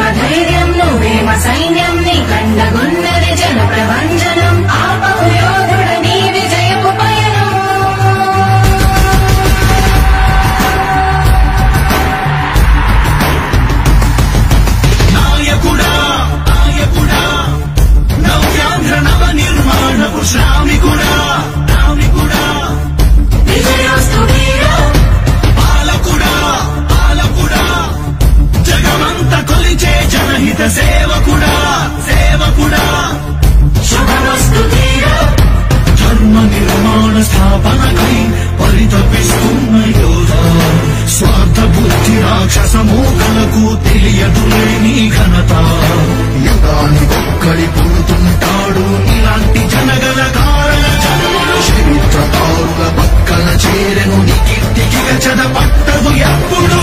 మా ధైర్యం నువ్వే మా సైన్యం నీ కండగున్నది జన ప్రభంజనం ఆపకు యోధుడ నీ విజయపు పయనం నాయకుడా నాయకుడా నవ్యాంధ్ర నవ నిర్మాణపు శ్రామికుడా శ్రామికుడా విజయోస్తు వీరా పాలకుడా పాలకుడా జగమంత కొలిచే జనహిత సేవకుడా సేవకుడా శుభమస్తు ధీరా ధర్మ నిర్మాణ స్థాపనకై పరితపిస్తున్న యోధ స్వార్థ బుద్ధి రాక్షస మూకలకు తెలియదులే నీ ఘనత యుగానికొక్కడి పుడుతుంటాడు ఇలాంటి జనగల కారణ జన్ముడు చరిత్రకారుల పక్కన చేరెను నీ కీర్తికి గచద పట్టదు ఎప్పుడు